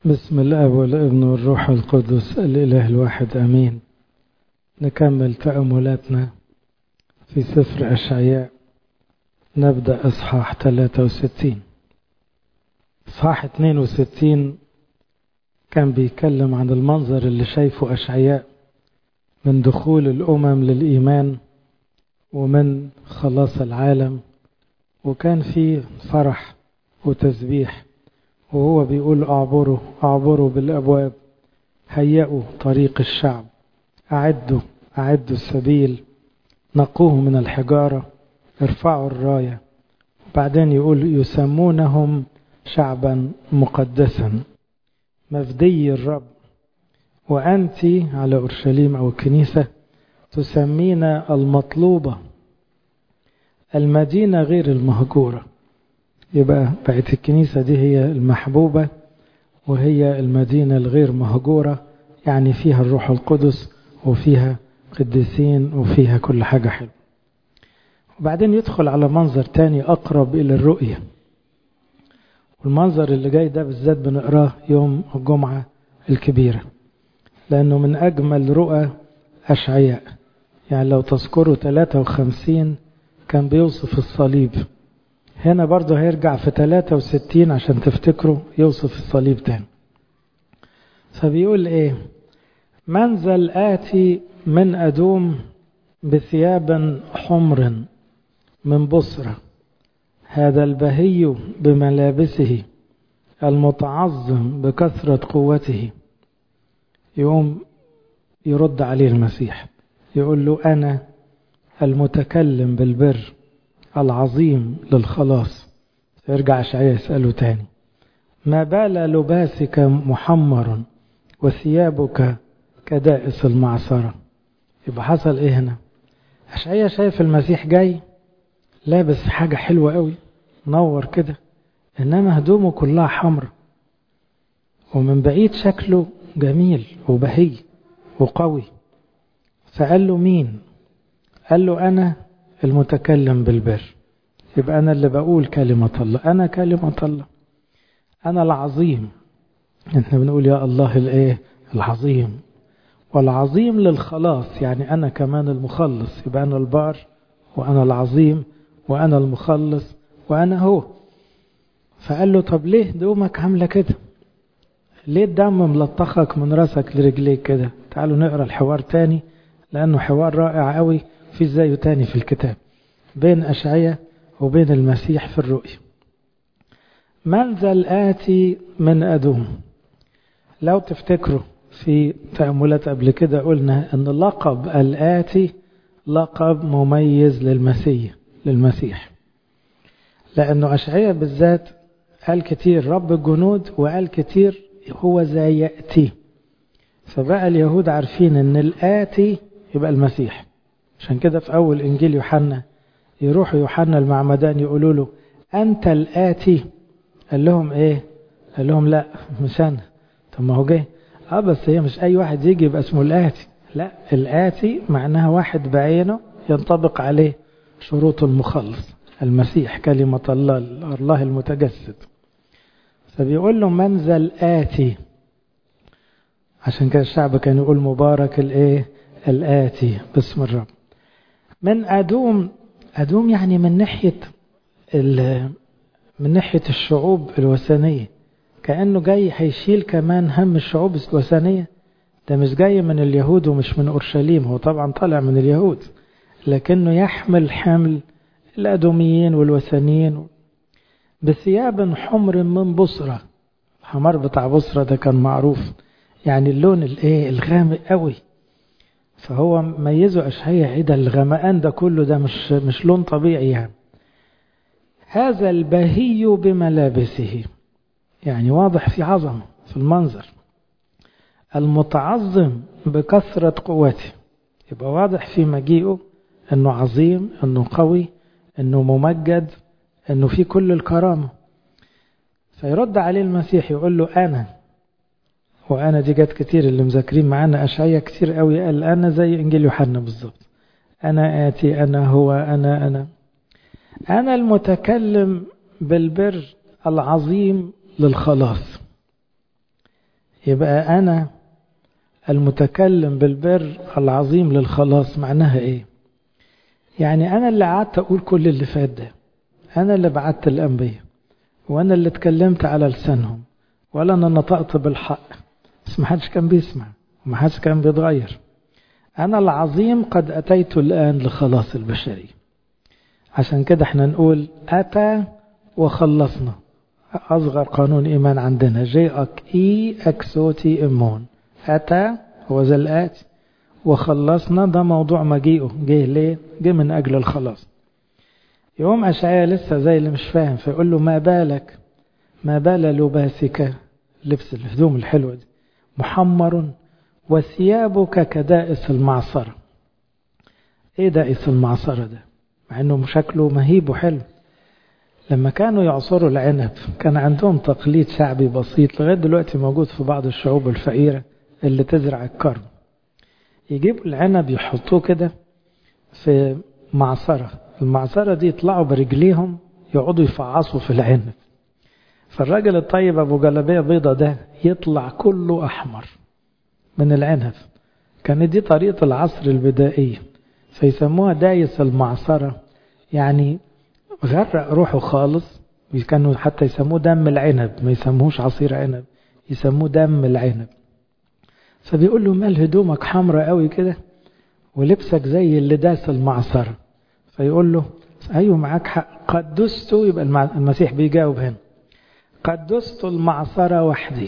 بسم الاب والابن والروح القدس الاله الواحد امين نكمل تاملاتنا في سفر اشعياء نبدا اصحاح 63 اصحاح 62 كان بيتكلم عن المنظر اللي شايفه اشعياء من دخول الامم للايمان ومن خلاص العالم وكان في فرح وتسبيح وهو بيقول اعبروا اعبروا بالابواب هيئوا طريق الشعب اعدوا اعدوا السبيل نقوه من الحجاره ارفعوا الرايه وبعدين يقول يسمونهم شعبا مقدسا مفدي الرب وانت على اورشليم او الكنيسه تسمينا المطلوبه المدينه غير المهجوره يبقى بقت الكنيسة دي هي المحبوبة وهي المدينة الغير مهجورة يعني فيها الروح القدس وفيها قديسين وفيها كل حاجة حلوة وبعدين يدخل على منظر تاني أقرب إلى الرؤية والمنظر اللي جاي ده بالذات بنقراه يوم الجمعة الكبيرة لأنه من أجمل رؤى أشعياء يعني لو تذكروا 53 كان بيوصف الصليب هنا برضه هيرجع في 63 عشان تفتكروا يوصف الصليب تاني فبيقول ايه منزل آتي من أدوم بثياب حمر من بصرة هذا البهي بملابسه المتعظم بكثرة قوته يقوم يرد عليه المسيح يقول له أنا المتكلم بالبر العظيم للخلاص يرجع اشعياء يسأله تاني ما بال لباسك محمر وثيابك كدائس المعصرة يبقى حصل ايه هنا اشعياء شايف المسيح جاي لابس حاجة حلوة قوي نور كده انما هدومه كلها حمرا ومن بعيد شكله جميل وبهي وقوي فقال له مين قال له انا المتكلم بالبر يبقى أنا اللي بقول كلمة الله أنا كلمة الله أنا العظيم احنا بنقول يا الله الايه العظيم والعظيم للخلاص يعني أنا كمان المخلص يبقى أنا البار وأنا العظيم وأنا المخلص وأنا هو فقال له طب ليه دومك عاملة كده ليه الدم ملطخك من راسك لرجليك كده تعالوا نقرا الحوار تاني لأنه حوار رائع قوي في زيه تاني في الكتاب بين أشعية وبين المسيح في الرؤية منزل آتي من أدوم لو تفتكروا في تأملات قبل كده قلنا أن لقب الآتي لقب مميز للمسيح للمسيح لأنه أشعية بالذات قال كتير رب الجنود وقال كتير هو ذا يأتي فبقى اليهود عارفين أن الآتي يبقى المسيح عشان كده في أول إنجيل يوحنا يروح يوحنا المعمدان يقولوا له أنت الآتي قال لهم إيه قال لهم لا مش أنا طب ما هو جاي اه بس هي مش أي واحد يجي يبقى اسمه الآتي لا الآتي معناها واحد بعينه ينطبق عليه شروط المخلص المسيح كلمة الله الله المتجسد فبيقول له منزل آتي عشان كده الشعب كان يقول مبارك الايه الآتي باسم الرب من أدوم أدوم يعني من ناحية من ناحية الشعوب الوثنية كأنه جاي هيشيل كمان هم الشعوب الوثنية ده مش جاي من اليهود ومش من أورشليم هو طبعا طالع من اليهود لكنه يحمل حمل الأدوميين والوثنيين بثياب حمر من بصرة الحمار بتاع بصرة ده كان معروف يعني اللون الايه الغامق قوي فهو ميزه أشعية ايه ده الغمقان ده كله ده مش مش لون طبيعي يعني هذا البهي بملابسه يعني واضح في عظمة في المنظر المتعظم بكثرة قوته يبقى واضح في مجيئه انه عظيم انه قوي انه ممجد انه في كل الكرامة فيرد عليه المسيح يقول له انا وانا دي جت كتير اللي مذاكرين معانا اشعيا كتير قوي قال انا زي انجيل يوحنا بالظبط انا اتي انا هو انا انا انا المتكلم بالبر العظيم للخلاص يبقى أنا المتكلم بالبر العظيم للخلاص معناها إيه يعني أنا اللي قعدت أقول كل اللي فات ده أنا اللي بعت الأنبياء وأنا اللي اتكلمت على لسانهم ولا أنا نطقت بالحق بس ما حدش كان بيسمع وما حدش كان بيتغير أنا العظيم قد أتيت الآن لخلاص البشرية عشان كده احنا نقول أتى وخلصنا أصغر قانون إيمان عندنا جي أك إي أكسوتي إمون أتى هو ذا الآتي وخلصنا ده موضوع مجيئه جه ليه جه من أجل الخلاص يوم أشعياء لسه زي اللي مش فاهم فيقول له ما بالك ما بال لباسك لبس الهدوم الحلوة دي محمر وثيابك كدائس المعصرة ايه دائس المعصرة ده مع انه شكله مهيب وحلو لما كانوا يعصروا العنب كان عندهم تقليد شعبي بسيط لغاية دلوقتي موجود في بعض الشعوب الفقيرة اللي تزرع الكرم يجيبوا العنب يحطوه كده في معصرة المعصرة دي يطلعوا برجليهم يقعدوا يفعصوا في العنب فالراجل الطيب أبو جلابية بيضة ده يطلع كله أحمر من العنب كانت دي طريقة العصر البدائية فيسموها دايس المعصرة يعني غرق روحه خالص كانوا حتى يسموه دم العنب ما يسموهوش عصير عنب يسموه دم العنب فبيقول له مال هدومك حمراء قوي كده ولبسك زي اللي داس المعصرة فيقول له أيوه معاك حق قد دست يبقى المسيح بيجاوب هنا قد دست المعصرة وحدي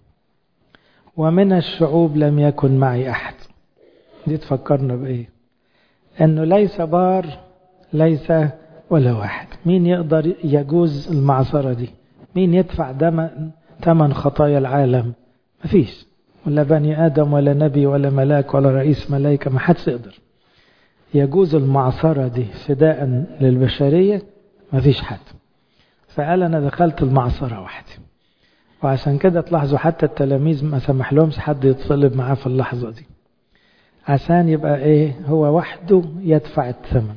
ومن الشعوب لم يكن معي أحد دي تفكرنا بإيه أنه ليس بار ليس ولا واحد مين يقدر يجوز المعصرة دي مين يدفع دم ثمن خطايا العالم مفيش ولا بني آدم ولا نبي ولا ملاك ولا رئيس ملائكة ما حدش يقدر يجوز المعصرة دي فداء للبشرية مفيش حد فقال أنا دخلت المعصرة وحدي وعشان كده تلاحظوا حتى التلاميذ ما سمح لهمش حد يتصلب معاه في اللحظة دي عشان يبقى ايه هو وحده يدفع الثمن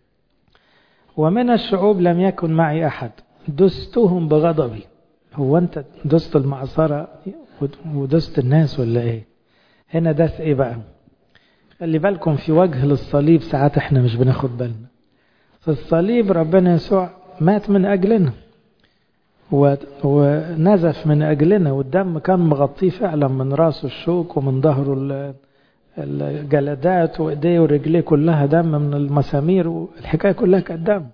ومن الشعوب لم يكن معي أحد دستهم بغضبي هو أنت دست المعصرة ودست الناس ولا ايه هنا دس ايه بقى خلي بالكم في وجه للصليب ساعات احنا مش بناخد بالنا في الصليب ربنا يسوع مات من أجلنا ونزف من أجلنا والدم كان مغطيه فعلا من راسه الشوك ومن ظهره الجلدات وإيديه ورجليه كلها دم من المسامير والحكاية كلها كانت دم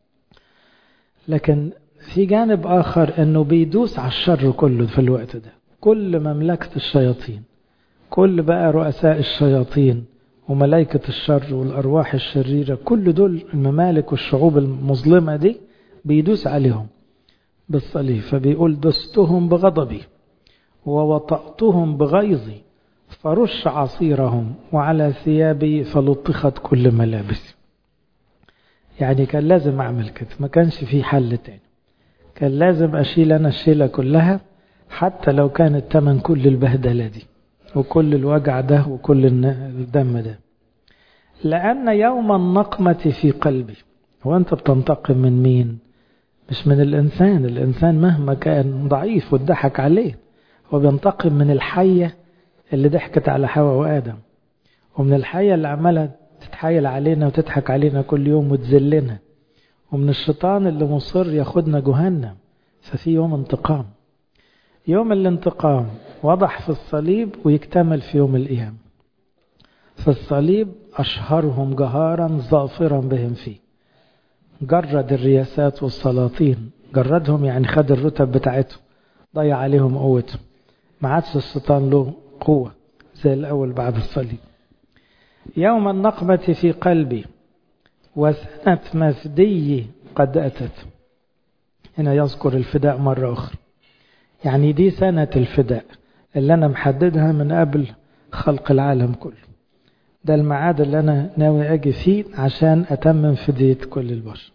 لكن في جانب آخر أنه بيدوس على الشر كله في الوقت ده كل مملكة الشياطين كل بقى رؤساء الشياطين وملائكة الشر والأرواح الشريرة كل دول الممالك والشعوب المظلمة دي بيدوس عليهم بالصليب فبيقول دستهم بغضبي ووطأتهم بغيظي فرش عصيرهم وعلى ثيابي فلطخت كل ملابسي يعني كان لازم أعمل كده ما كانش في حل تاني كان لازم أشيل أنا الشيلة كلها حتى لو كان التمن كل البهدلة دي وكل الوجع ده وكل الدم ده لأن يوم النقمة في قلبي هو أنت بتنتقم من مين مش من الإنسان الإنسان مهما كان ضعيف واتضحك عليه هو بينتقم من الحية اللي ضحكت على حواء وآدم ومن الحية اللي عمالة تتحايل علينا وتضحك علينا كل يوم وتذلنا ومن الشيطان اللي مصر ياخدنا جهنم ففي يوم انتقام يوم الانتقام وضح في الصليب ويكتمل في يوم القيامة في الصليب أشهرهم جهارا ظافرا بهم فيه جرد الرياسات والسلاطين جردهم يعني خد الرتب بتاعتهم ضيع عليهم قوتهم ما عادش الشيطان له قوة زي الأول بعد الصليب يوم النقمة في قلبي وسنة مفدي قد أتت هنا يذكر الفداء مرة أخرى يعني دي سنة الفداء اللي أنا محددها من قبل خلق العالم كله ده الميعاد اللي أنا ناوي أجي فيه عشان أتمم فدية كل البشر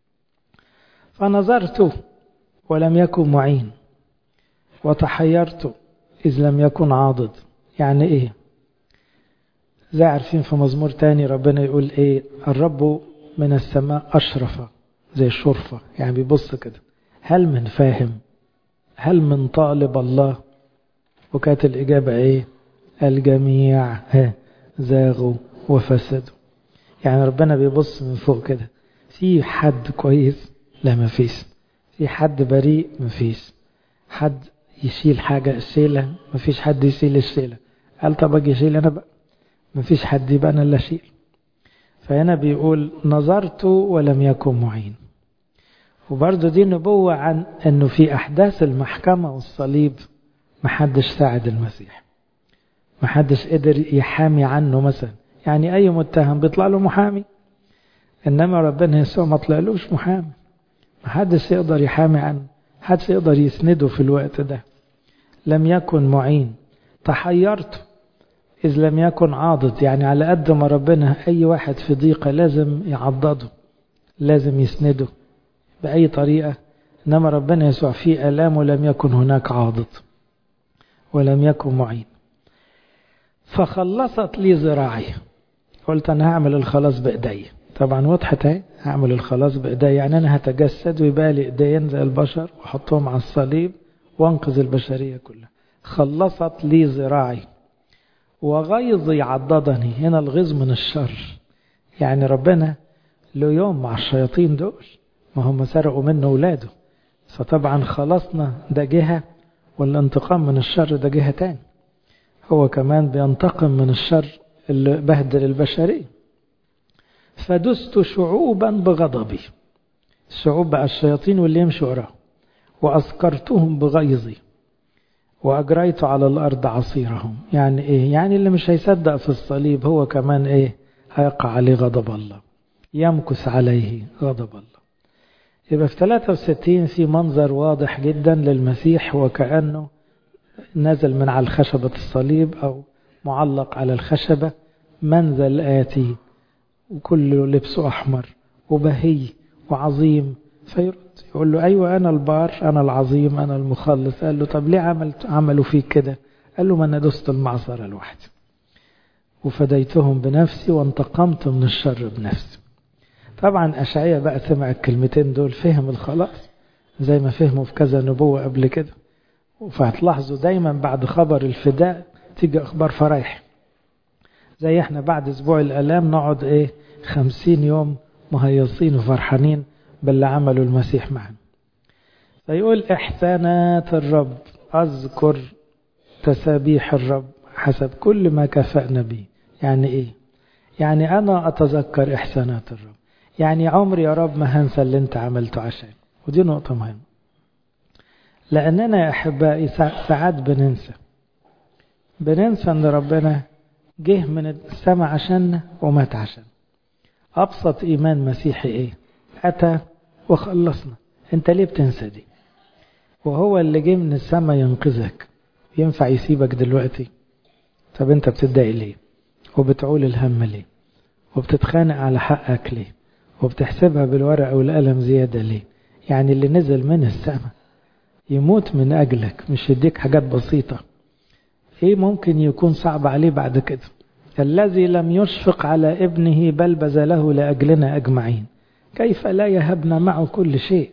فنظرت ولم يكن معين وتحيرت إذ لم يكن عاضد يعني إيه زي عارفين في مزمور تاني ربنا يقول إيه الرب من السماء أشرف زي الشرفة يعني بيبص كده هل من فاهم هل من طالب الله وكانت الإجابة إيه الجميع زاغوا وفسدوا يعني ربنا بيبص من فوق كده في حد كويس لا ما فيش في حد بريء ما فيش حد يشيل حاجة الشيلة ما فيش حد يشيل الشيلة قال طب اجي اشيل انا بقى ما فيش حد يبقى انا اللي اشيل فهنا بيقول نظرت ولم يكن معين وبرضه دي نبوة عن انه في احداث المحكمة والصليب محدش ساعد المسيح محدش قدر يحامي عنه مثلا يعني اي متهم بيطلع له محامي انما ربنا يسوع ما طلعلوش محامي محدش يقدر يحامي عنه محدش يقدر يسنده في الوقت ده لم يكن معين تحيرت إذ لم يكن عاضد يعني على قد ما ربنا أي واحد في ضيقة لازم يعضده لازم يسنده بأي طريقة إنما ربنا يسوع في ألام ولم يكن هناك عاضد ولم يكن معين فخلصت لي ذراعي قلت أنا هعمل الخلاص بإيدي طبعا وضحت اهي هعمل الخلاص بإيدي يعني أنا هتجسد ويبقى لي إيدين زي البشر وأحطهم على الصليب وأنقذ البشرية كلها خلصت لي ذراعي وغيظي عضدني هنا الغيظ من الشر يعني ربنا له يوم مع الشياطين دول ما هم سرقوا منه ولاده فطبعا خلصنا ده جهة والانتقام من الشر ده جهة تاني هو كمان بينتقم من الشر اللي بهدل البشرية فدست شعوبا بغضبي الشعوب بقى الشياطين واللي يمشوا وراه وأسكرتهم بغيظي وأجريت على الأرض عصيرهم يعني إيه يعني اللي مش هيصدق في الصليب هو كمان إيه هيقع عليه غضب الله يمكث عليه غضب الله يبقى في 63 في منظر واضح جدا للمسيح وكأنه نزل من على الخشبة الصليب أو معلق على الخشبة منزل آتي وكله لبسه أحمر وبهي وعظيم فيرد يقول له أيوة أنا البار أنا العظيم أنا المخلص قال له طب ليه عملت عملوا فيك كده قال له ما أنا دست المعصرة لوحدي وفديتهم بنفسي وانتقمت من الشر بنفسي طبعا أشعية بقى سمع الكلمتين دول فهم الخلاص زي ما فهموا في كذا نبوة قبل كده فهتلاحظوا دايما بعد خبر الفداء تيجي أخبار فرايح زي احنا بعد أسبوع الآلام نقعد إيه خمسين يوم مهيصين وفرحانين باللي عمله المسيح معنا فيقول إحسانات الرب أذكر تسابيح الرب حسب كل ما كفأنا به يعني إيه يعني أنا أتذكر إحسانات الرب يعني عمري يا رب ما هنسى اللي أنت عملته عشان ودي نقطة مهمة لأننا يا أحبائي ساعات بننسى بننسى أن ربنا جه من السماء عشاننا ومات عشان أبسط إيمان مسيحي إيه أتى وخلصنا أنت ليه بتنسى دي وهو اللي جه من السماء ينقذك ينفع يسيبك دلوقتي طب أنت بتتضايق ليه وبتعول الهم ليه وبتتخانق على حقك ليه وبتحسبها بالورقة والقلم زيادة ليه يعني اللي نزل من السماء يموت من أجلك مش يديك حاجات بسيطة ايه ممكن يكون صعب عليه بعد كده الذي لم يشفق على ابنه بل بذله لأجلنا أجمعين كيف لا يهبنا معه كل شيء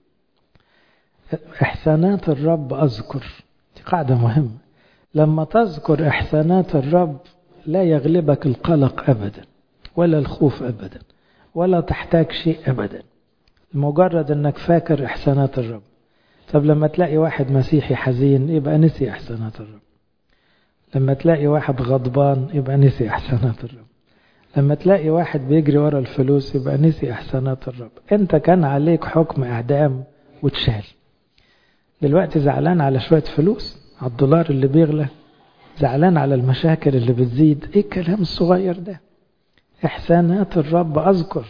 إحسانات الرب أذكر دي قاعدة مهمة لما تذكر إحسانات الرب لا يغلبك القلق أبدا ولا الخوف أبدا ولا تحتاج شيء أبدا مجرد أنك فاكر إحسانات الرب طب لما تلاقي واحد مسيحي حزين يبقى نسي إحسانات الرب لما تلاقي واحد غضبان يبقى نسي إحسانات الرب لما تلاقي واحد بيجري ورا الفلوس يبقى نسي إحسانات الرب أنت كان عليك حكم إعدام وتشال دلوقتي زعلان على شوية فلوس على الدولار اللي بيغلى زعلان على المشاكل اللي بتزيد ايه الكلام الصغير ده إحسانات الرب أذكر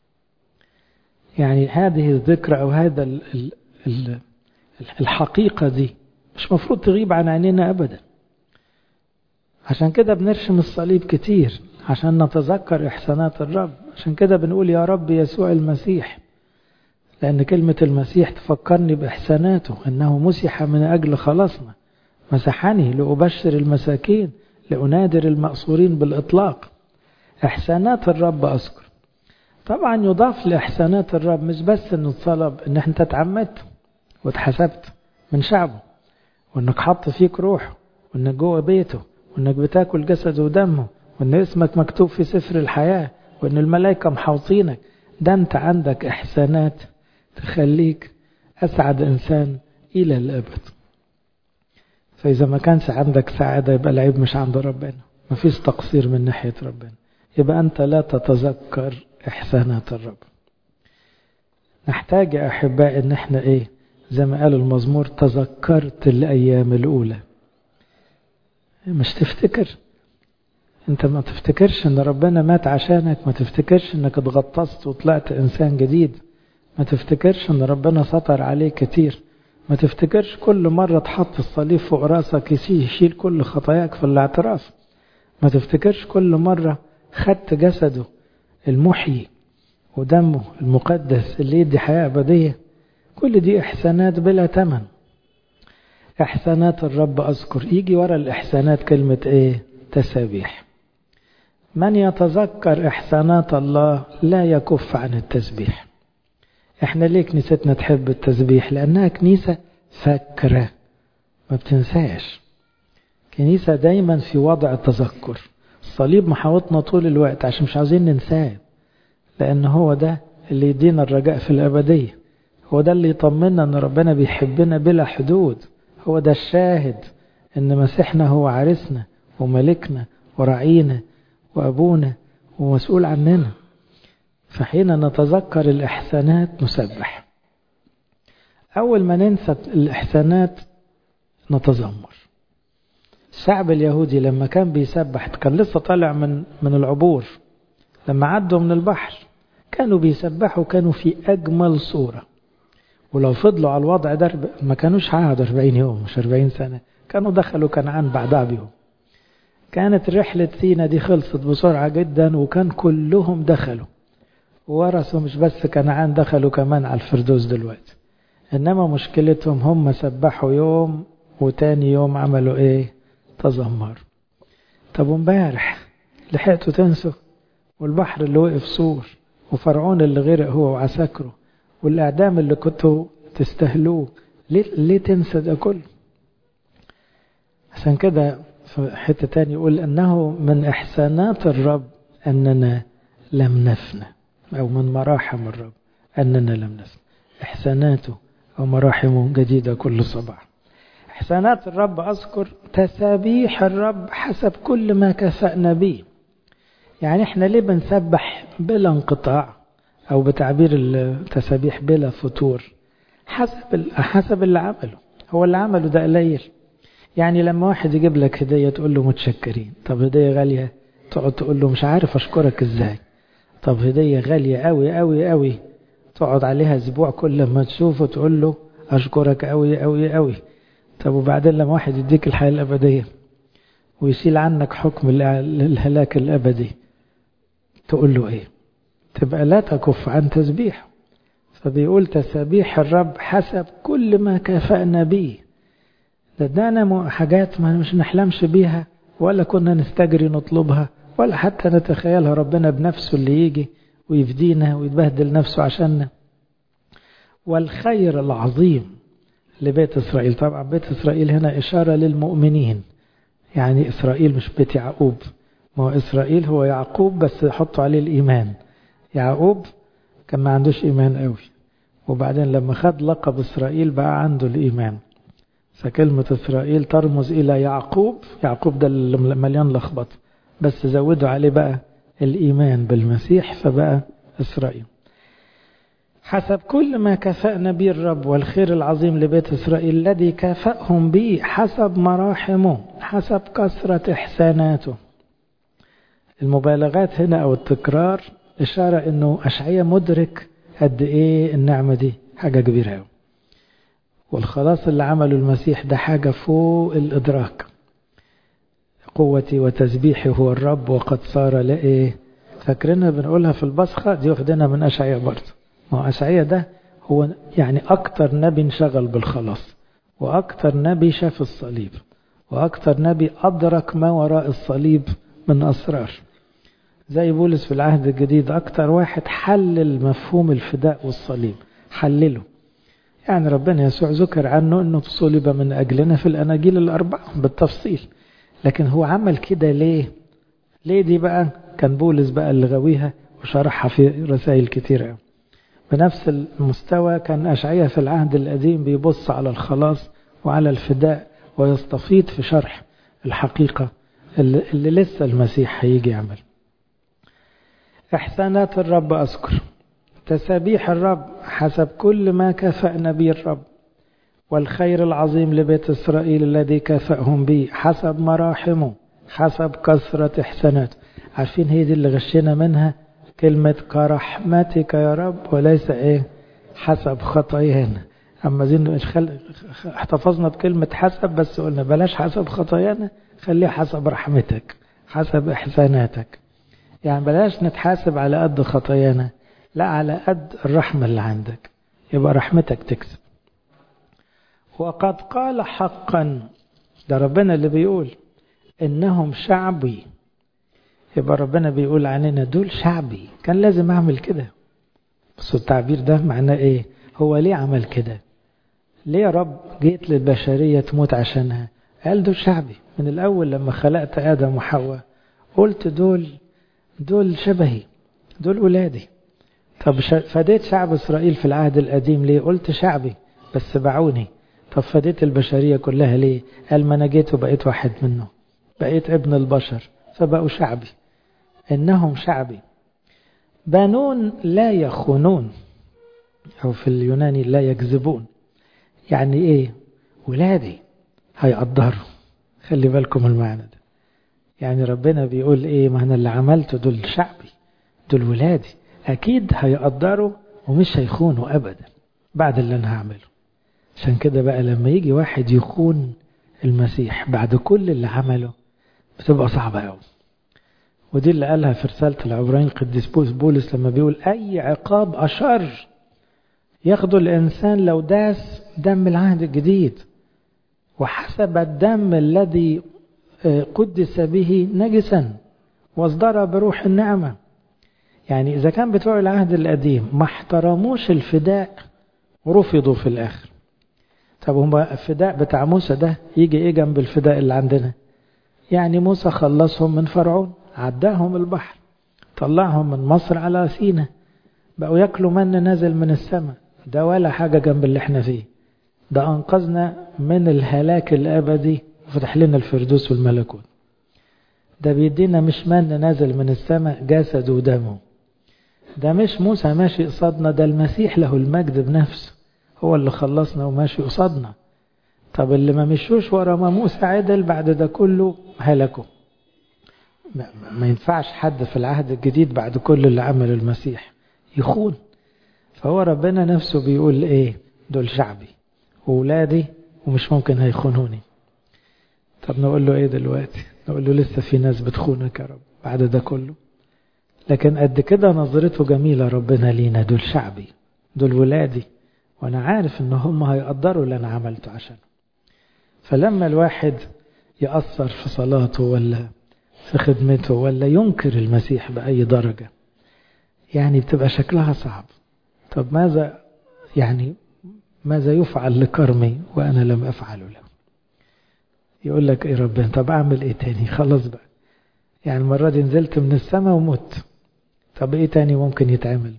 يعني هذه الذكرى أو هذا ال ال ال الحقيقة دي مش مفروض تغيب عن عينينا أبدا عشان كده بنرشم الصليب كتير عشان نتذكر إحسانات الرب عشان كده بنقول يا رب يسوع المسيح لأن كلمة المسيح تفكرني بإحساناته أنه مسح من أجل خلاصنا مسحني لأبشر المساكين لأنادر المأسورين بالإطلاق إحسانات الرب أذكر طبعا يضاف لإحسانات الرب مش بس أنه طلب أن أنت اتعمدت واتحسبت من شعبه وأنك حط فيك روح وانك جوه بيته وانك بتاكل جسده ودمه وان اسمك مكتوب في سفر الحياة وان الملائكة محوطينك ده انت عندك احسانات تخليك اسعد انسان الى الابد فاذا ما كانش عندك سعادة يبقى العيب مش عند ربنا مفيش تقصير من ناحية ربنا يبقى انت لا تتذكر احسانات الرب نحتاج يا احباء ان احنا ايه زي ما قال المزمور تذكرت الايام الاولى مش تفتكر انت ما تفتكرش ان ربنا مات عشانك ما تفتكرش انك اتغطست وطلعت انسان جديد ما تفتكرش ان ربنا سطر عليك كتير ما تفتكرش كل مرة تحط الصليب فوق راسك يشيل كل خطاياك في الاعتراف ما تفتكرش كل مرة خدت جسده المحيي ودمه المقدس اللي يدي حياة أبدية كل دي إحسانات بلا تمن إحسانات الرب أذكر يجي ورا الإحسانات كلمة إيه تسابيح من يتذكر إحسانات الله لا يكف عن التسبيح إحنا ليه كنيستنا تحب التسبيح لأنها كنيسة فاكرة ما بتنساش كنيسة دايما في وضع التذكر الصليب محاوطنا طول الوقت عشان مش عاوزين ننساه لأن هو ده اللي يدينا الرجاء في الأبدية هو ده اللي يطمنا أن ربنا بيحبنا بلا حدود هو ده الشاهد أن مسيحنا هو عرسنا وملكنا ورعينا وأبونا ومسؤول عننا فحين نتذكر الإحسانات نسبح أول ما ننسى الإحسانات نتذمر الشعب اليهودي لما كان بيسبح كان لسه طالع من من العبور لما عدوا من البحر كانوا بيسبحوا كانوا في أجمل صورة ولو فضلوا على الوضع ده ما كانوش عهد 40 يوم مش 40 سنة كانوا دخلوا كنعان بعدها بيوم كانت رحلة سينا دي خلصت بسرعة جدا وكان كلهم دخلوا ورثوا مش بس كنعان دخلوا كمان على الفردوس دلوقتي إنما مشكلتهم هم سبحوا يوم وتاني يوم عملوا إيه تذمروا طب وامبارح لحقتوا تنسوا والبحر اللي وقف سور وفرعون اللي غرق هو وعساكره والإعدام اللي كنتوا تستهلوه ليه, ليه تنسى ده كله عشان كده في حتة تاني يقول أنه من إحسانات الرب أننا لم نفنى أو من مراحم الرب أننا لم نفنى إحساناته ومراحمه جديدة كل صباح إحسانات الرب أذكر تسابيح الرب حسب كل ما كفأنا به يعني احنا ليه بنسبح بلا انقطاع او بتعبير التسابيح بلا فتور حسب حسب اللي عمله هو اللي عمله ده قليل يعني لما واحد يجيب لك هدية تقول له متشكرين طب هدية غالية تقعد تقول له مش عارف اشكرك ازاي طب هدية غالية قوي قوي قوي تقعد عليها اسبوع كل ما تشوفه تقول له اشكرك قوي قوي قوي طب وبعدين لما واحد يديك الحياة الابدية ويشيل عنك حكم الهلاك الابدي تقول له ايه تبقى لا تكف عن تسبيحه فبيقول تسابيح الرب حسب كل ما كافأنا به لدانا حاجات ما مش نحلمش بيها ولا كنا نستجري نطلبها ولا حتى نتخيلها ربنا بنفسه اللي يجي ويفدينا ويتبهدل نفسه عشاننا والخير العظيم لبيت إسرائيل طبعا بيت إسرائيل هنا إشارة للمؤمنين يعني إسرائيل مش بيت يعقوب ما هو إسرائيل هو يعقوب بس حطوا عليه الإيمان يعقوب كان ما عندوش إيمان قوي وبعدين لما خد لقب إسرائيل بقى عنده الإيمان فكلمة إسرائيل ترمز إلى يعقوب يعقوب ده اللي مليان لخبط بس زودوا عليه بقى الإيمان بالمسيح فبقى إسرائيل حسب كل ما كفأنا به الرب والخير العظيم لبيت إسرائيل الذي كافأهم به حسب مراحمه حسب كثرة إحساناته المبالغات هنا أو التكرار إشارة أنه أشعية مدرك قد إيه النعمة دي حاجة كبيرة أوي والخلاص اللي عمله المسيح ده حاجة فوق الإدراك قوتي وتسبيحي هو الرب وقد صار لإيه فاكرينها بنقولها في البصخة دي واخدينها من أشعية برضه ما هو أشعية ده هو يعني أكتر نبي انشغل بالخلاص وأكتر نبي شاف الصليب وأكتر نبي أدرك ما وراء الصليب من أسرار زي بولس في العهد الجديد أكتر واحد حلل مفهوم الفداء والصليب حلله يعني ربنا يسوع ذكر عنه أنه صلب من أجلنا في الأناجيل الأربعة بالتفصيل لكن هو عمل كده ليه ليه دي بقى كان بولس بقى اللي غويها وشرحها في رسائل كتيرة بنفس المستوى كان أشعية في العهد القديم بيبص على الخلاص وعلى الفداء ويستفيض في شرح الحقيقة اللي, اللي لسه المسيح هيجي يعمل إحسانات الرب أذكر تسابيح الرب حسب كل ما كافأنا به الرب والخير العظيم لبيت إسرائيل الذي كافأهم به حسب مراحمه حسب كثرة إحساناته عارفين هي دي اللي غشينا منها كلمة كرحمتك يا رب وليس إيه حسب خطايانا أما زين احتفظنا بكلمة حسب بس قلنا بلاش حسب خطايانا خليها حسب رحمتك حسب إحساناتك يعني بلاش نتحاسب على قد خطايانا لا على قد الرحمة اللي عندك يبقى رحمتك تكسب وقد قال حقا ده ربنا اللي بيقول إنهم شعبي يبقى ربنا بيقول عننا دول شعبي كان لازم أعمل كده بس التعبير ده معناه إيه هو ليه عمل كده ليه يا رب جيت للبشرية تموت عشانها قال دول شعبي من الأول لما خلقت آدم وحواء قلت دول دول شبهي دول ولادي طب فديت شعب إسرائيل في العهد القديم ليه قلت شعبي بس باعوني طب فديت البشرية كلها ليه قال ما أنا جيت وبقيت واحد منه بقيت ابن البشر فبقوا شعبي إنهم شعبي بنون لا يخونون أو في اليوناني لا يكذبون يعني إيه ولادي هيقدروا خلي بالكم المعنى ده يعني ربنا بيقول إيه ما أنا اللي عملته دول شعبي دول ولادي أكيد هيقدروا ومش هيخونوا أبدا بعد اللي أنا هعمله عشان كده بقى لما يجي واحد يخون المسيح بعد كل اللي عمله بتبقى صعبة قوي ودي اللي قالها في رسالة العبرانيين القديس بولس لما بيقول أي عقاب أشر ياخده الإنسان لو داس دم العهد الجديد وحسب الدم الذي قدس به نجسا واصدر بروح النعمة يعني إذا كان بتوع العهد القديم ما احترموش الفداء ورفضوا في الآخر طب هما الفداء بتاع موسى ده يجي ايه جنب الفداء اللي عندنا يعني موسى خلصهم من فرعون عداهم البحر طلعهم من مصر على سينا بقوا ياكلوا من نازل من السماء ده ولا حاجة جنب اللي احنا فيه ده أنقذنا من الهلاك الأبدي وفتح لنا الفردوس والملكوت ده بيدينا مش من نازل من السماء جسد ودمه ده مش موسى ماشي قصادنا ده المسيح له المجد بنفسه هو اللي خلصنا وماشي قصادنا طب اللي ما مشوش ورا ما موسى عدل بعد ده كله هلكوا ما ينفعش حد في العهد الجديد بعد كل اللي عمله المسيح يخون فهو ربنا نفسه بيقول ايه دول شعبي وولادي ومش ممكن هيخونوني طب نقول له ايه دلوقتي نقول له لسه في ناس بتخونك يا رب بعد ده كله لكن قد كده نظرته جميلة ربنا لينا دول شعبي دول ولادي وانا عارف ان هم هيقدروا اللي انا عملته عشان فلما الواحد يأثر في صلاته ولا في خدمته ولا ينكر المسيح بأي درجة يعني بتبقى شكلها صعب طب ماذا يعني ماذا يفعل لكرمي وأنا لم أفعله له يقول لك إيه ربنا طب أعمل إيه تاني خلاص بقى يعني المرة دي نزلت من السماء ومت طب إيه تاني ممكن يتعمل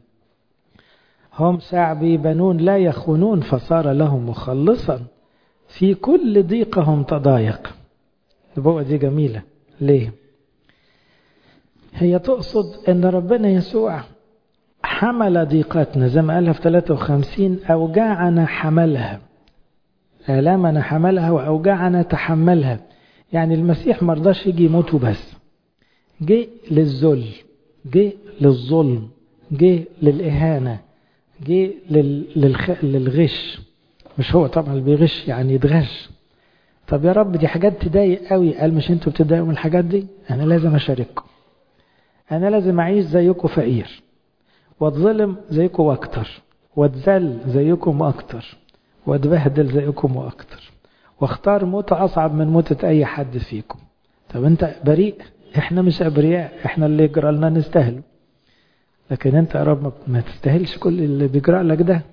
هم شعبي بنون لا يخونون فصار لهم مخلصا في كل ضيقهم تضايق النبوة دي جميلة ليه هي تقصد ان ربنا يسوع حمل ضيقاتنا زي ما قالها في 53 أوجاعنا حملها آلامنا حملها وأوجاعنا تحملها يعني المسيح مرضاش يجي يموت وبس جه للذل جه للظلم جه للإهانة جه للخ... للغش مش هو طبعا اللي بيغش يعني يتغش طب يا رب دي حاجات تضايق قوي قال مش انتوا بتضايقوا من الحاجات دي انا لازم اشارككم انا لازم اعيش زيكم فقير واتظلم زيكم واكتر واتذل زيكم واكتر واتبهدل زيكم واكتر واختار موتة اصعب من موتة اي حد فيكم طب انت بريء احنا مش ابرياء احنا اللي يجرى لنا نستاهله لكن انت يا رب ما تستاهلش كل اللي بيجرى لك ده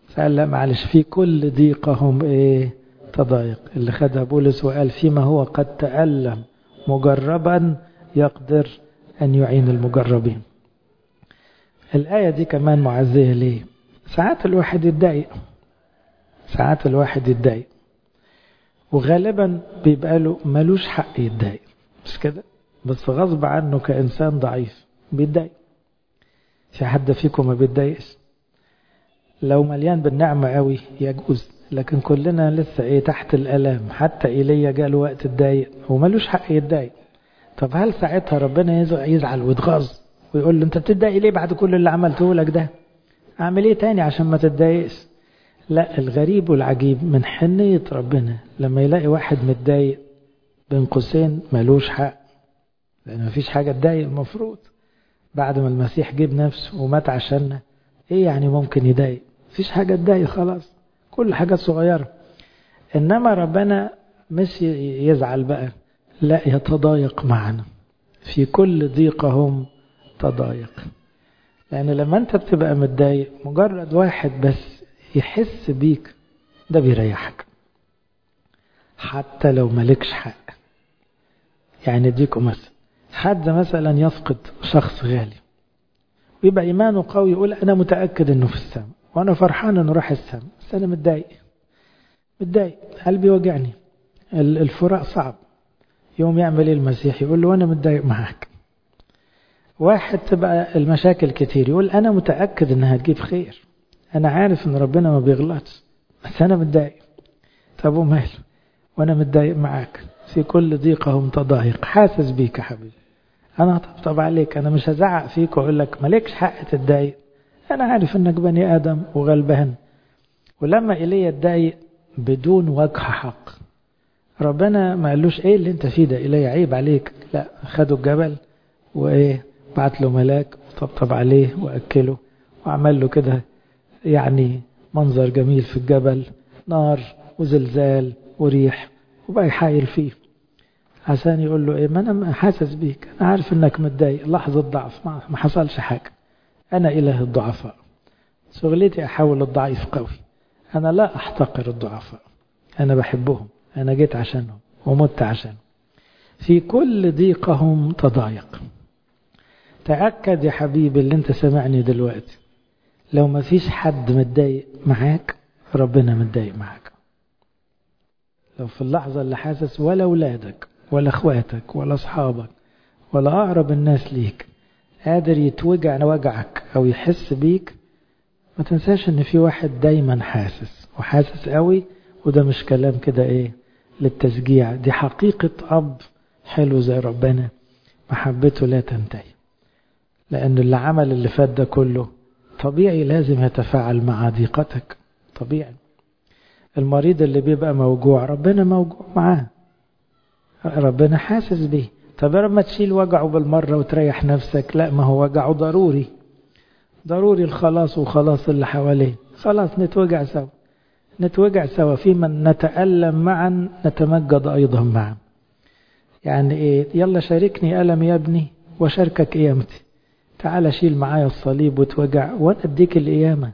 فقال لا معلش في كل ضيقهم ايه تضايق اللي خدها بولس وقال فيما هو قد تألم مجربا يقدر أن يعين المجربين الآية دي كمان معزية ليه ساعات الواحد يتضايق ساعات الواحد يتضايق وغالبا بيبقى له ملوش حق يتضايق مش كده بس غصب عنه كإنسان ضعيف بيتضايق في حد فيكم ما بيتضايقش لو مليان بالنعمة قوي يجوز لكن كلنا لسه ايه تحت الالام حتى ايليا جاله وقت اتضايق وملوش حق يتضايق طب هل ساعتها ربنا يزعل ويتغاظ ويقول له انت بتتضايق ليه بعد كل اللي عملته لك ده اعمل ايه تاني عشان ما تتضايقش لا الغريب والعجيب من حنية ربنا لما يلاقي واحد متضايق بين قوسين ملوش حق لان مفيش حاجة تضايق المفروض بعد ما المسيح جيب نفسه ومات عشاننا ايه يعني ممكن يضايق مفيش حاجة تضايق خلاص كل حاجات صغيرة إنما ربنا مش يزعل بقى لا يتضايق معنا في كل ضيقهم تضايق لأن لما أنت بتبقى متضايق مجرد واحد بس يحس بيك ده بيريحك حتى لو مالكش حق يعني اديكم مثلا حد مثلا يفقد شخص غالي ويبقى إيمانه قوي يقول أنا متأكد إنه في السماء وأنا فرحان إنه راح السماء بس أنا متضايق متضايق قلبي وجعني الفراق صعب يوم يعمل ايه المسيح يقول له أنا متضايق معاك واحد تبقى المشاكل كتير يقول أنا متأكد إنها تجيب خير أنا عارف إن ربنا ما بيغلطش بس أنا متضايق طب وماله وأنا متضايق معاك في كل ضيقهم تضايق حاسس بيك يا حبيبي أنا هطبطب عليك أنا مش هزعق فيك وأقول لك مالكش حق تتضايق أنا عارف إنك بني آدم وغلبان ولما إيليا اتضايق بدون وجه حق ربنا ما قالوش إيه اللي أنت فيه ده إيليا عيب عليك لا خدوا الجبل وإيه بعت له ملاك وطبطب عليه وأكله وعمل له كده يعني منظر جميل في الجبل نار وزلزال وريح وبقى يحايل فيه عشان يقول له ايه ما انا حاسس بيك انا عارف انك متضايق لحظة ضعف ما حصلش حاجة انا اله الضعفاء شغلتي احول الضعيف قوي انا لا احتقر الضعفاء انا بحبهم انا جيت عشانهم ومت عشانهم في كل ضيقهم تضايق تأكد يا حبيبي اللي انت سمعني دلوقتي لو ما فيش حد متضايق معاك ربنا متضايق معاك لو في اللحظة اللي حاسس ولا أولادك ولا أخواتك ولا أصحابك ولا أقرب الناس ليك قادر يتوجع وجعك أو يحس بيك ما تنساش إن في واحد دايما حاسس وحاسس قوي وده مش كلام كده إيه للتشجيع دي حقيقة أب حلو زي ربنا محبته لا تنتهي لأن اللي عمل اللي فات ده كله طبيعي لازم يتفاعل مع ضيقتك طبيعي المريض اللي بيبقى موجوع ربنا موجوع معاه ربنا حاسس بيه طب يا رب ما تشيل وجعه بالمرة وتريح نفسك لا ما هو وجعه ضروري ضروري الخلاص وخلاص اللي حواليه خلاص نتوجع سوا نتوجع سوا في من نتألم معا نتمجد أيضا معا يعني إيه يلا شاركني ألم يا ابني وشاركك قيامتي تعال شيل معايا الصليب وتوجع وانا اديك القيامة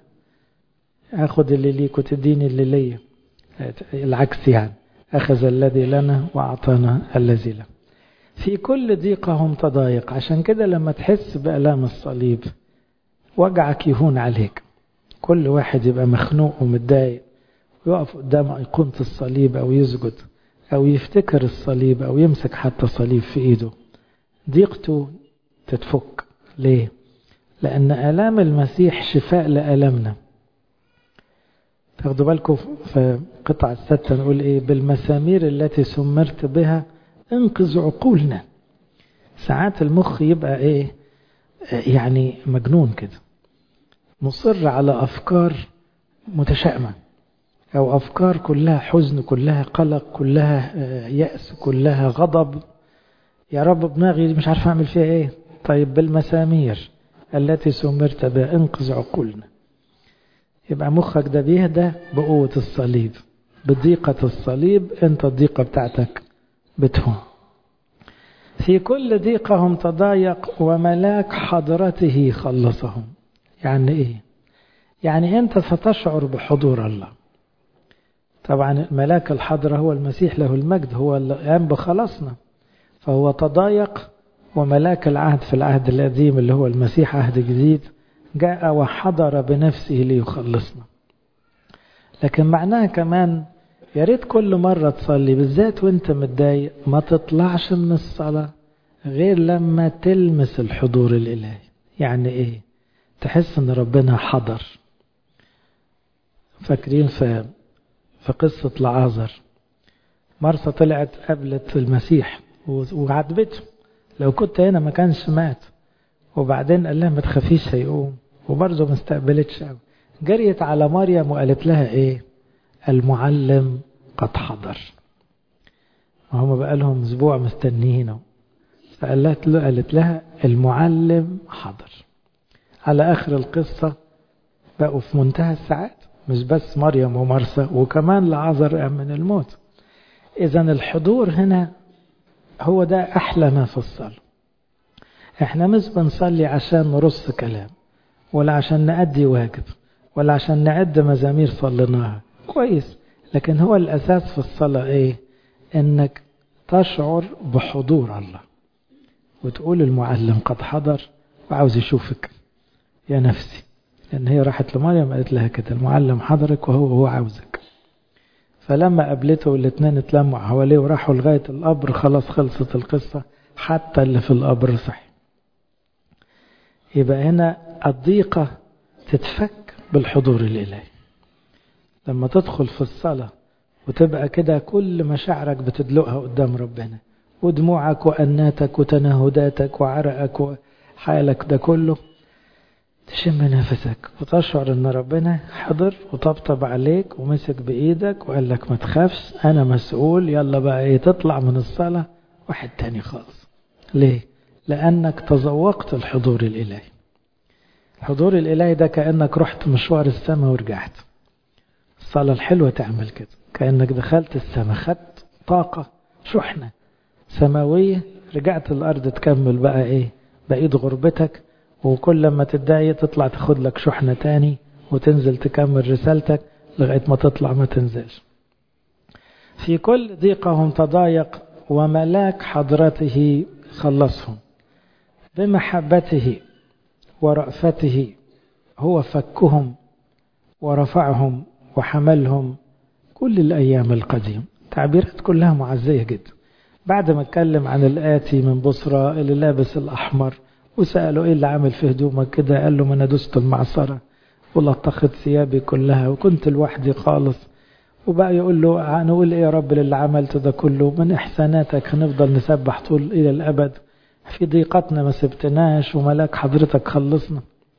اخد اللي ليك وتديني اللي ليا العكس يعني اخذ الذي لنا واعطانا الذي له في كل ضيقهم تضايق عشان كده لما تحس بألام الصليب وجعك يهون عليك كل واحد يبقى مخنوق ومتضايق ويقف قدام أيقونة الصليب أو يسجد أو يفتكر الصليب أو يمسك حتى صليب في إيده ضيقته تتفك ليه؟ لأن آلام المسيح شفاء لآلامنا تاخدوا بالكم في قطع الستة نقول إيه بالمسامير التي سمرت بها انقذ عقولنا ساعات المخ يبقى إيه يعني مجنون كده مصر على أفكار متشائمة أو أفكار كلها حزن كلها قلق كلها يأس كلها غضب يا رب دماغي مش عارف أعمل فيها إيه طيب بالمسامير التي سمرت بها انقذ عقولنا يبقى مخك ده بيهدى بقوة الصليب بضيقة الصليب انت الضيقة بتاعتك بتهون في كل ضيقهم تضايق وملاك حضرته خلصهم يعني ايه يعني أنت ستشعر بحضور الله طبعا ملاك الحضرة هو المسيح له المجد هو اللي قام بخلاصنا فهو تضايق وملاك العهد في العهد القديم اللي هو المسيح عهد جديد جاء وحضر بنفسه ليخلصنا لكن معناها كمان يا ريت كل مرة تصلي بالذات وانت متضايق ما تطلعش من الصلاة غير لما تلمس الحضور الإلهي يعني ايه تحس ان ربنا حضر فاكرين في في قصة لعازر مرسى طلعت قابلت المسيح وعاتبته لو كنت هنا ما كانش مات وبعدين قال لها ما تخافيش هيقوم وبرضه ما استقبلتش قوي جريت على مريم وقالت لها ايه المعلم قد حضر وهم بقى لهم اسبوع مستنيينه فقالت له قالت لها المعلم حضر على اخر القصه بقوا في منتهى السعاده مش بس مريم ومرسى وكمان لعازر من الموت اذا الحضور هنا هو ده احلى ما في الصلاه احنا مش بنصلي عشان نرص كلام ولا عشان نأدي واجب ولا عشان نعد مزامير صليناها كويس لكن هو الأساس في الصلاة إيه إنك تشعر بحضور الله وتقول المعلم قد حضر وعاوز يشوفك يا نفسي لأن هي راحت لمريم قالت لها كده المعلم حضرك وهو هو عاوزك فلما قابلته والاثنين اتلموا حواليه وراحوا لغاية القبر خلاص خلصت القصة حتى اللي في القبر صحي يبقى هنا الضيقة تتفك بالحضور الإلهي لما تدخل في الصلاة وتبقى كده كل مشاعرك بتدلقها قدام ربنا ودموعك وأناتك وتنهداتك وعرقك وحالك ده كله تشم نفسك وتشعر ان ربنا حضر وطبطب عليك ومسك بايدك وقال لك ما تخافش انا مسؤول يلا بقى ايه تطلع من الصلاة واحد تاني خالص ليه لانك تذوقت الحضور الالهي الحضور الالهي ده كانك رحت مشوار السماء ورجعت الصلاة الحلوة تعمل كده كأنك دخلت السماء خدت طاقة شحنة سماوية رجعت الأرض تكمل بقى إيه بقيت غربتك وكل لما تتضايق تطلع تاخد لك شحنة تاني وتنزل تكمل رسالتك لغاية ما تطلع ما تنزلش في كل ضيقهم تضايق وملاك حضرته خلصهم بمحبته ورأفته هو فكهم ورفعهم وحملهم كل الأيام القديم تعبيرات كلها معزية جدا بعد ما اتكلم عن الآتي من بصرى اللي لابس الأحمر وسأله إيه اللي عامل في هدومك كده قال له ما أنا دست المعصرة ولطخت ثيابي كلها وكنت لوحدي خالص وبقى يقول له نقول إيه يا رب للي عملت ده كله من إحساناتك هنفضل نسبح طول إلى الأبد في ضيقتنا ما سبتناش وملاك حضرتك خلصنا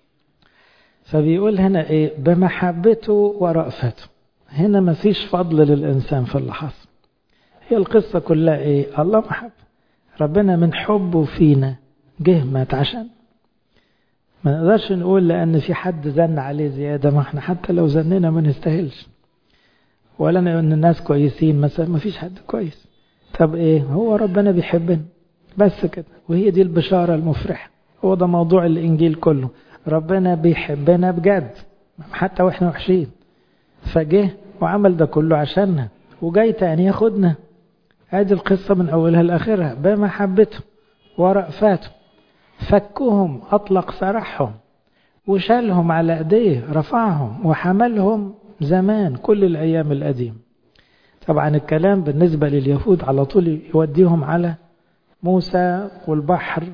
فبيقول هنا ايه بمحبته ورأفته هنا ما فيش فضل للإنسان في اللي حصل هي القصة كلها ايه الله محب ربنا من حبه فينا جه مات عشان ما نقدرش نقول لأن في حد زن عليه زيادة ما احنا حتى لو زننا ما نستاهلش ولا ان الناس كويسين مثلا ما فيش حد كويس طب ايه هو ربنا بيحبنا بس كده وهي دي البشارة المفرحة هو ده موضوع الإنجيل كله ربنا بيحبنا بجد حتى واحنا وحشين فجه وعمل ده كله عشاننا وجاي تاني ياخدنا ادي القصة من اولها لاخرها بمحبته ورأفاته فكهم اطلق سراحهم وشالهم على ايديه رفعهم وحملهم زمان كل الايام القديم طبعا الكلام بالنسبة لليهود على طول يوديهم على موسى والبحر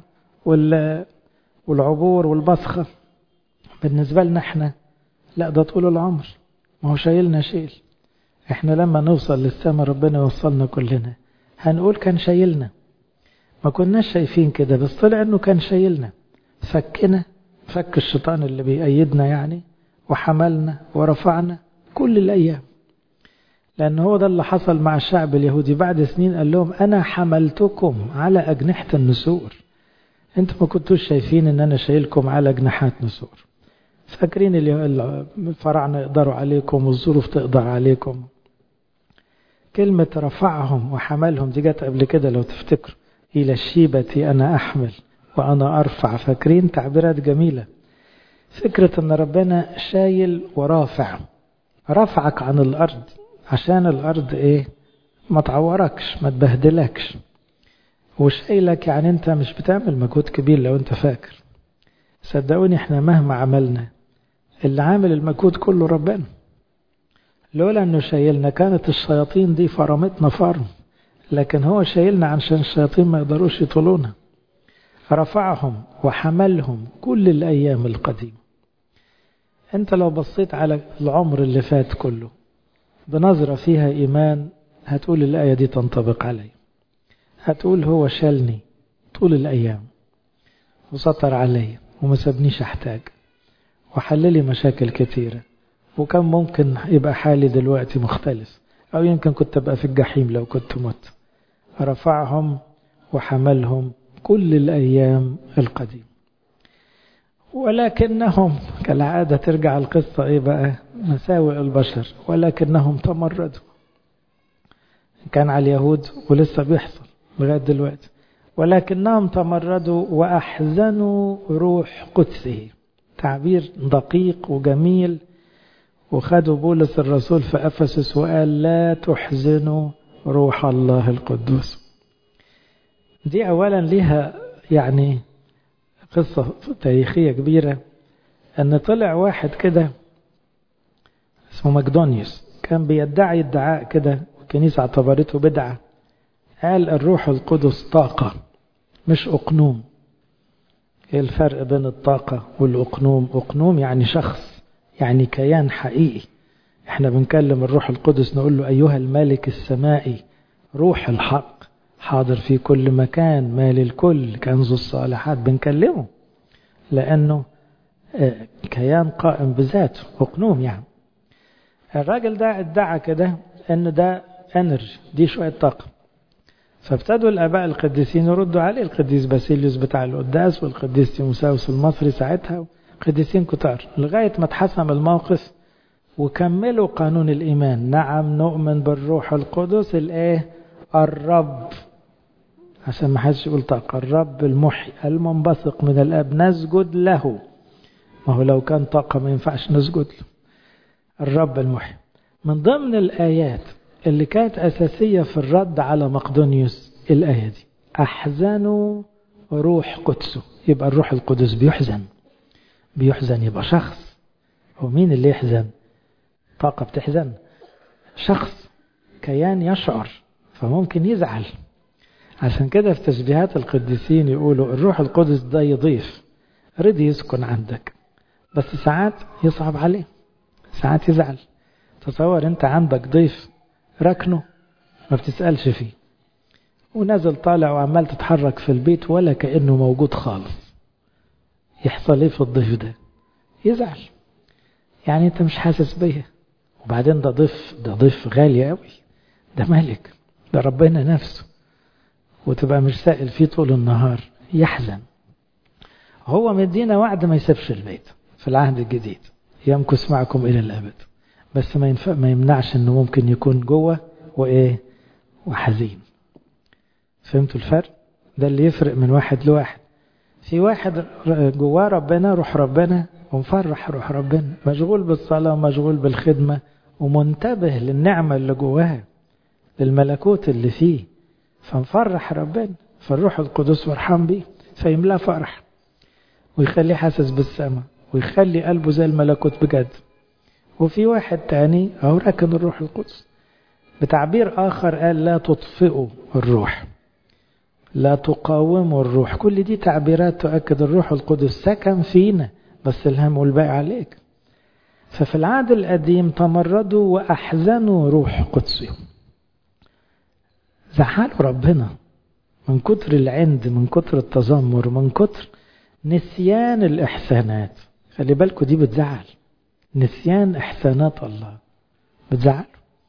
والعبور والبصخة بالنسبة لنا احنا لا ده طول العمر ما هو شايلنا شيل احنا لما نوصل للسماء ربنا يوصلنا كلنا هنقول كان شايلنا ما كناش شايفين كده بس طلع انه كان شايلنا فكنا فك الشيطان اللي بيأيدنا يعني وحملنا ورفعنا كل الأيام لأن هو ده اللي حصل مع الشعب اليهودي بعد سنين قال لهم أنا حملتكم على أجنحة النسور انتوا ما كنتوش شايفين ان انا شايلكم على جناحات نسور فاكرين الفراعنة يقدروا عليكم والظروف تقدر عليكم كلمة رفعهم وحملهم دي جت قبل كده لو تفتكروا إلى الشيبة أنا أحمل وأنا أرفع فاكرين تعبيرات جميلة فكرة ان ربنا شايل ورافع رفعك عن الارض عشان الارض ايه ما تعوركش ما تبهدلكش وشايلك يعني انت مش بتعمل مجهود كبير لو انت فاكر صدقوني احنا مهما عملنا اللي عامل المجهود كله ربنا لولا انه شايلنا كانت الشياطين دي فرمتنا فرم لكن هو شايلنا عشان الشياطين ما يقدروش يطولونا رفعهم وحملهم كل الايام القديمه انت لو بصيت على العمر اللي فات كله بنظرة فيها ايمان هتقول الايه دي تنطبق علي هتقول هو شالني طول الايام وسطر علي وما سابنيش احتاج وحللي مشاكل كتيرة وكان ممكن يبقى حالي دلوقتي مختلف أو يمكن كنت أبقى في الجحيم لو كنت مت رفعهم وحملهم كل الأيام القديم ولكنهم كالعادة ترجع القصة إيه بقى مساوئ البشر ولكنهم تمردوا كان على اليهود ولسه بيحصل لغاية دلوقتي ولكنهم تمردوا وأحزنوا روح قدسه تعبير دقيق وجميل وخدوا بولس الرسول في أفسس وقال لا تحزنوا روح الله القدوس دي أولا ليها يعني قصة تاريخية كبيرة أن طلع واحد كده اسمه مقدونيوس كان بيدعي ادعاء كده والكنيسة اعتبرته بدعة قال الروح القدس طاقة مش أقنوم ايه الفرق بين الطاقة والأقنوم أقنوم يعني شخص يعني كيان حقيقي احنا بنكلم الروح القدس نقول له أيها الملك السمائي روح الحق حاضر في كل مكان مال الكل كنز الصالحات بنكلمه لأنه كيان قائم بذاته أقنوم يعني الراجل ده ادعى كده ان ده انرجي دي شوية طاقة فابتدوا الآباء القديسين يردوا عليه القديس باسيليوس بتاع القداس والقديس تيموساوس المصري ساعتها قديسين كتار لغاية ما اتحسم الموقف وكملوا قانون الإيمان نعم نؤمن بالروح القدس الإيه الرب عشان ما حدش يقول طاقة الرب المحيي المنبثق من الأب نسجد له ما هو لو كان طاقة ما ينفعش نسجد له الرب المحيي من ضمن الآيات اللي كانت أساسية في الرد على مقدونيوس الآية دي أحزنوا روح قدسه يبقى الروح القدس بيحزن بيحزن يبقى شخص هو مين اللي يحزن طاقة بتحزن شخص كيان يشعر فممكن يزعل عشان كده في تشبيهات القديسين يقولوا الروح القدس ده يضيف رضي يسكن عندك بس ساعات يصعب عليه ساعات يزعل تصور انت عندك ضيف ركنه ما بتسألش فيه ونازل طالع وعمال تتحرك في البيت ولا كأنه موجود خالص يحصل ايه في الضيف ده يزعل يعني انت مش حاسس بيه وبعدين ده ضيف ده ضيف غالي قوي ده ملك ده ربنا نفسه وتبقى مش سائل فيه طول النهار يحزن هو مدينا وعد ما يسيبش البيت في العهد الجديد يمكث معكم إلى الأبد بس ما, ينفع ما يمنعش انه ممكن يكون جوه وايه وحزين فهمتوا الفرق ده اللي يفرق من واحد لواحد في واحد جواه ربنا روح ربنا ومفرح روح ربنا مشغول بالصلاة ومشغول بالخدمة ومنتبه للنعمة اللي جواه للملكوت اللي فيه فمفرح ربنا فالروح القدس فرحان بيه فيملاه فرح ويخليه حاسس بالسماء ويخلي قلبه زي الملكوت بجد وفي واحد تاني أو راكن الروح القدس بتعبير آخر قال لا تطفئوا الروح لا تقاوموا الروح كل دي تعبيرات تؤكد الروح القدس سكن فينا بس الهم والباقي عليك ففي العهد القديم تمردوا وأحزنوا روح قدسهم زعلوا ربنا من كتر العند من كتر التذمر من كتر نسيان الإحسانات خلي بالكوا دي بتزعل نسيان إحسانات الله بتزعل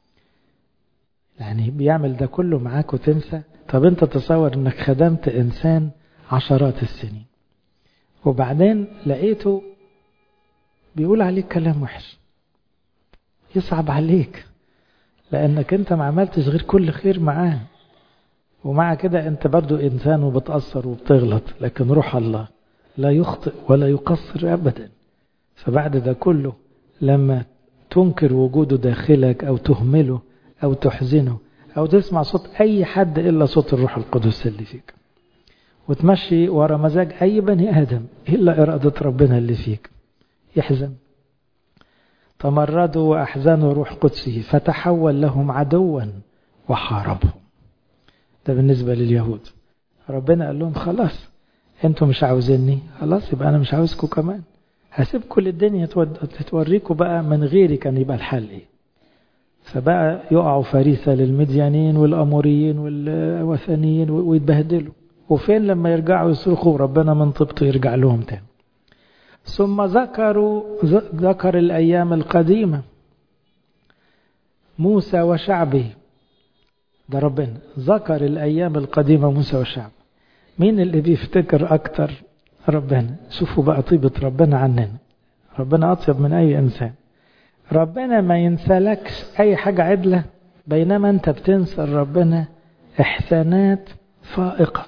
يعني بيعمل ده كله معاك وتنسى طب انت تصور انك خدمت انسان عشرات السنين وبعدين لقيته بيقول عليك كلام وحش يصعب عليك لانك انت ما عملتش غير كل خير معاه ومع كده انت برضو انسان وبتأثر وبتغلط لكن روح الله لا يخطئ ولا يقصر ابدا فبعد ده كله لما تنكر وجوده داخلك أو تهمله أو تحزنه أو تسمع صوت أي حد إلا صوت الروح القدس اللي فيك وتمشي ورا مزاج أي بني آدم إلا إرادة ربنا اللي فيك يحزن تمردوا وأحزنوا روح قدسه فتحول لهم عدوا وحاربهم ده بالنسبة لليهود ربنا قال لهم خلاص انتوا مش عاوزيني خلاص يبقى أنا مش عاوزكم كمان هسيبكم للدنيا توريكم بقى من غيري كان يبقى الحل ايه فبقى يقعوا فريسة للمديانين والأموريين والوثنيين ويتبهدلوا وفين لما يرجعوا يصرخوا ربنا من طبطه يرجع لهم تاني ثم ذكروا ذكر الأيام القديمة موسى وشعبه ده ربنا ذكر الأيام القديمة موسى وشعبه مين اللي بيفتكر أكتر ربنا شوفوا بقى طيبة ربنا عننا ربنا أطيب من أي إنسان ربنا ما ينسالكش أي حاجة عدلة بينما أنت بتنسى ربنا إحسانات فائقة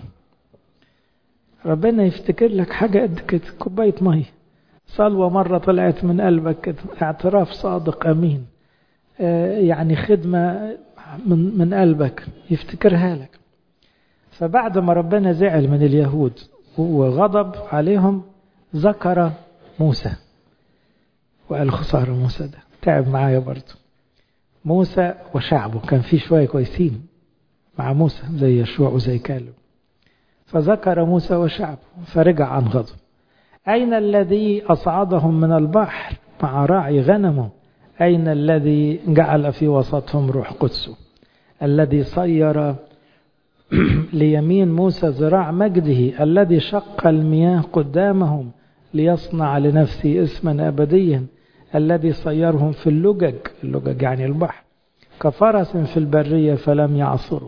ربنا يفتكر لك حاجة قد كده كوباية مية صلوة مرة طلعت من قلبك كده اعتراف صادق أمين آه يعني خدمة من, من قلبك يفتكرها لك فبعد ما ربنا زعل من اليهود وغضب عليهم ذكر موسى وقال خسارة موسى ده تعب معايا برضه موسى وشعبه كان في شوية كويسين مع موسى زي يشوع وزي كالب فذكر موسى وشعبه فرجع عن غضب أين الذي أصعدهم من البحر مع راعي غنمه أين الذي جعل في وسطهم روح قدسه الذي صير ليمين موسى ذراع مجده الذي شق المياه قدامهم ليصنع لنفسه اسما أبديا الذي صيرهم في اللجج اللجج يعني البحر كفرس في البرية فلم يعصروا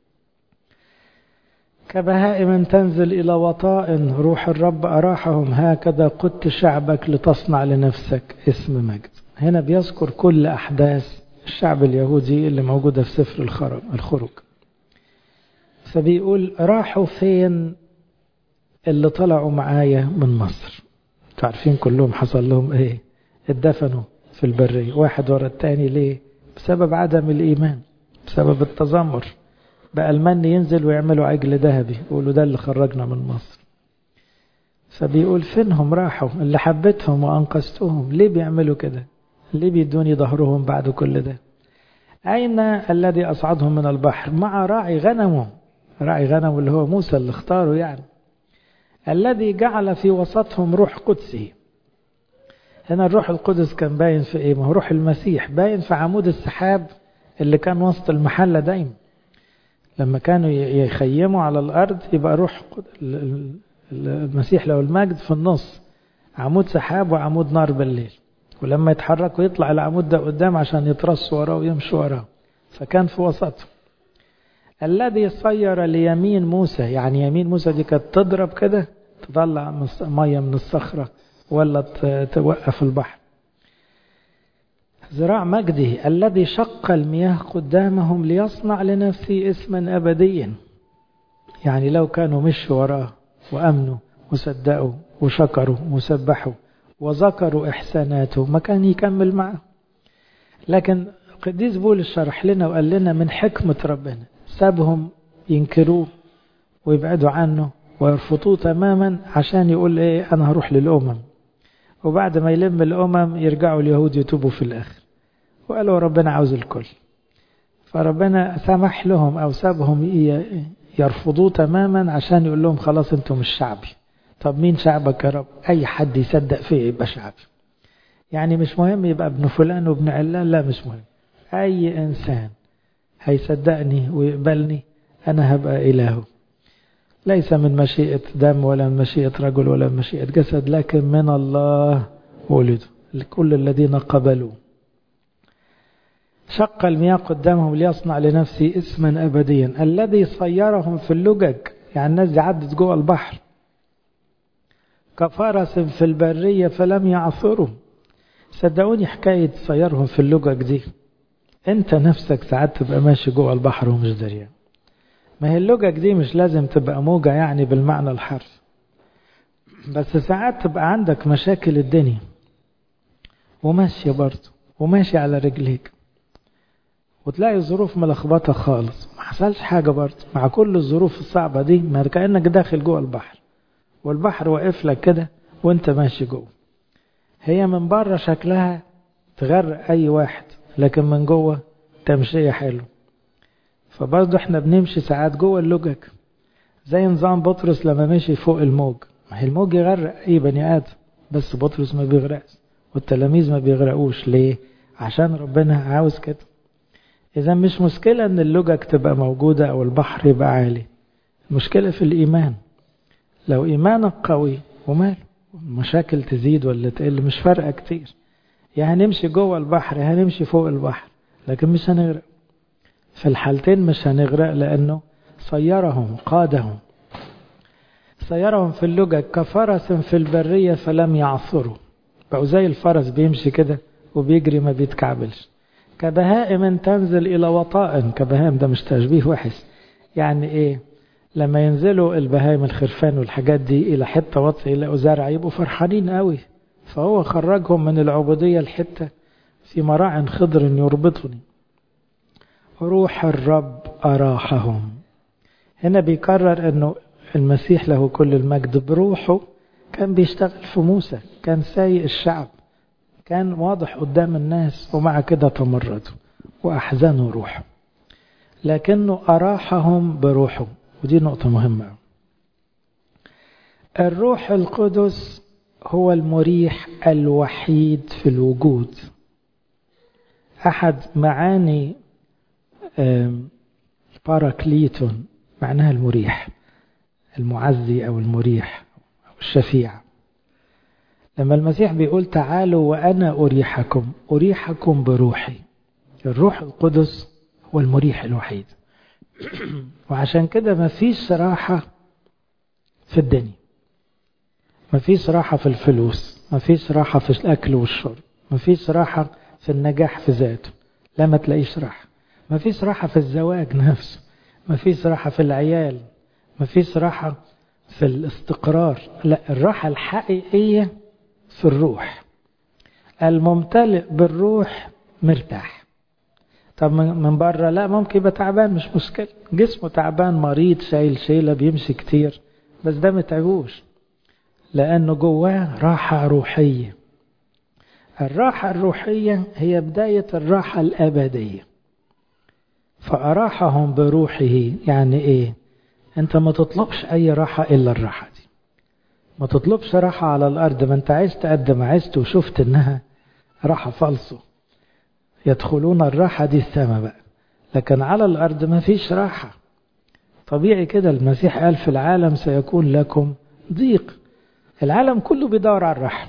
كبهائم تنزل إلى وطاء روح الرب أراحهم هكذا قدت شعبك لتصنع لنفسك اسم مجد هنا بيذكر كل أحداث الشعب اليهودي اللي موجودة في سفر الخروج فبيقول راحوا فين اللي طلعوا معايا من مصر تعرفين كلهم حصل لهم ايه اتدفنوا في البرية واحد ورا التاني ليه بسبب عدم الإيمان بسبب التذمر بقى المن ينزل ويعملوا عجل ذهبي يقولوا ده اللي خرجنا من مصر فبيقول فينهم راحوا اللي حبيتهم وأنقذتهم ليه بيعملوا كده ليه بيدوني ظهرهم بعد كل ده أين الذي أصعدهم من البحر مع راعي غنمه راعي غنمه اللي هو موسى اللي اختاره يعني الذي جعل في وسطهم روح قدسه هنا الروح القدس كان باين في ايه ما هو روح المسيح باين في عمود السحاب اللي كان وسط المحلة دايما لما كانوا يخيموا على الأرض يبقى روح المسيح له المجد في النص عمود سحاب وعمود نار بالليل ولما يتحرك ويطلع العمود ده قدام عشان يترصوا وراه ويمشوا وراه فكان في وسطه الذي صير ليمين موسى يعني يمين موسى دي كانت تضرب كده تطلع مية من الصخرة ولا توقف البحر ذراع مجده الذي شق المياه قدامهم ليصنع لنفسه اسما أبديا يعني لو كانوا مشوا وراه وأمنوا وصدقوا وشكروا وسبحوا وذكروا إحساناته ما كان يكمل معه لكن قديس بولس شرح لنا وقال لنا من حكمة ربنا سابهم ينكروه ويبعدوا عنه ويرفضوه تماما عشان يقول ايه انا هروح للامم وبعد ما يلم الامم يرجعوا اليهود يتوبوا في الاخر وقالوا ربنا عاوز الكل فربنا سمح لهم او سابهم يرفضوه تماما عشان يقول لهم خلاص انتم مش شعبي طب مين شعبك يا رب اي حد يصدق فيه يبقى شعبي يعني مش مهم يبقى ابن فلان وابن علان لا مش مهم اي انسان هيصدقني ويقبلني أنا هبقى إلهه ليس من مشيئة دم ولا من مشيئة رجل ولا من مشيئة جسد لكن من الله ولده لكل الذين قبلوا شق المياه قدامهم ليصنع لنفسه اسما أبديا الذي صيرهم في اللجج يعني الناس دي عدت جوه البحر كفرس في البرية فلم يعثروا صدقوني حكاية صيرهم في اللجج دي انت نفسك ساعات تبقى ماشي جوه البحر ومش دريان ما هي اللجج دي مش لازم تبقى موجة يعني بالمعنى الحرفي بس ساعات تبقى عندك مشاكل الدنيا وماشية برضه وماشي على رجليك وتلاقي الظروف ملخبطة خالص ما حصلش حاجة برضه مع كل الظروف الصعبة دي ما كأنك داخل جوه البحر والبحر واقف لك كده وانت ماشي جوه هي من بره شكلها تغرق اي واحد لكن من جوه تمشية حلو فبرضه احنا بنمشي ساعات جوه اللجج زي نظام بطرس لما مشي فوق الموج ما هي الموج يغرق اي بني ادم بس بطرس ما بيغرقش والتلاميذ ما بيغرقوش ليه عشان ربنا عاوز كده اذا مش مشكلة ان اللجج تبقى موجودة او البحر يبقى عالي المشكلة في الايمان لو ايمانك قوي وماله المشاكل تزيد ولا تقل مش فارقة كتير يا يعني هنمشي جوه البحر يا هنمشي فوق البحر لكن مش هنغرق في الحالتين مش هنغرق لأنه صيرهم قادهم صيرهم في اللجج كفرس في البرية فلم يعثروا بقوا زي الفرس بيمشي كده وبيجري ما بيتكعبلش كبهائم تنزل إلى وطاء كبهائم ده مش تشبيه وحش يعني إيه لما ينزلوا البهائم الخرفان والحاجات دي إلى حتة وطئ يلاقوا زرع يبقوا فرحانين قوي فهو خرجهم من العبودية الحتة في مراع خضر يربطني روح الرب أراحهم هنا بيكرر أنه المسيح له كل المجد بروحه كان بيشتغل في موسى كان سايق الشعب كان واضح قدام الناس ومع كده تمردوا وأحزنوا روحه لكنه أراحهم بروحه ودي نقطة مهمة الروح القدس هو المريح الوحيد في الوجود أحد معاني باراكليتون معناها المريح المعزي أو المريح أو الشفيع لما المسيح بيقول تعالوا وأنا أريحكم أريحكم بروحي الروح القدس هو المريح الوحيد وعشان كده مفيش راحة في الدنيا مفيش راحة في الفلوس مفيش راحة في الأكل والشرب مفيش راحة في النجاح في ذاته لا ما تلاقيش راحة مفيش راحة في الزواج نفسه مفيش راحة في العيال مفيش راحة في الاستقرار لا الراحة الحقيقية في الروح الممتلئ بالروح مرتاح طب من بره لا ممكن يبقى تعبان مش مشكلة جسمه تعبان مريض شايل شيلة بيمشي كتير بس ده متعبوش لأنه جواه راحة روحية الراحة الروحية هي بداية الراحة الأبدية فأراحهم بروحه يعني إيه أنت ما تطلبش أي راحة إلا الراحة دي ما تطلبش راحة على الأرض ما أنت عايز تقدم عايزت وشفت إنها راحة فالصو يدخلون الراحة دي السماء بقى لكن على الأرض ما فيش راحة طبيعي كده المسيح قال في العالم سيكون لكم ضيق العالم كله بيدور على الراحة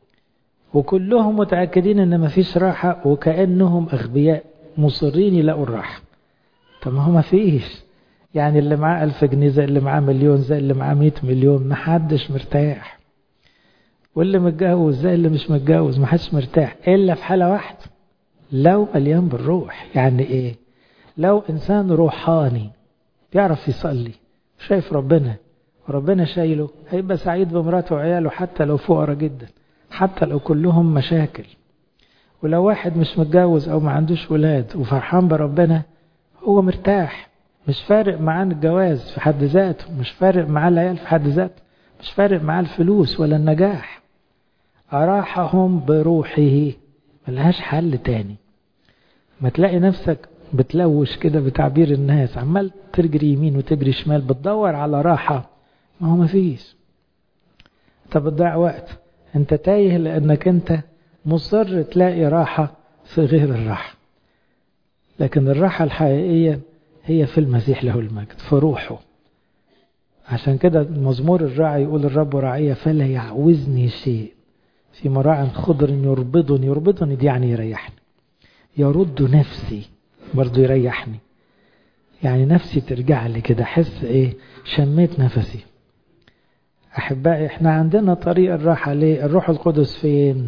وكلهم متأكدين ان مفيش راحة وكأنهم أغبياء مصرين يلاقوا الراحة طب ما هو مفيش يعني اللي معاه ألف جنيه زي اللي معاه مليون زي اللي معاه مئة مليون محدش مرتاح واللي متجوز زي اللي مش متجوز محدش مرتاح إلا في حالة واحدة لو مليان بالروح يعني إيه لو إنسان روحاني بيعرف يصلي شايف ربنا وربنا شايله هيبقى سعيد بمراته وعياله حتى لو فقراء جدا حتى لو كلهم مشاكل ولو واحد مش متجوز او ما عندوش ولاد وفرحان بربنا هو مرتاح مش فارق معاه الجواز في حد ذاته مش فارق معاه العيال في حد ذاته مش فارق معاه الفلوس ولا النجاح أراحهم بروحه ملهاش حل تاني ما تلاقي نفسك بتلوش كده بتعبير الناس عمال تجري يمين وتجري شمال بتدور على راحة ما هو مفيش انت بتضيع وقت انت تايه لانك انت مصر تلاقي راحة في غير الراحة لكن الراحة الحقيقية هي في المسيح له المجد في روحه عشان كده المزمور الراعي يقول الرب راعية فلا يعوزني شيء في مراع خضر يربضني يربضني دي يعني يريحني يرد نفسي برضه يريحني يعني نفسي ترجع لي كده احس ايه شميت نفسي احبائي احنا عندنا طريق الراحه ليه الروح القدس فين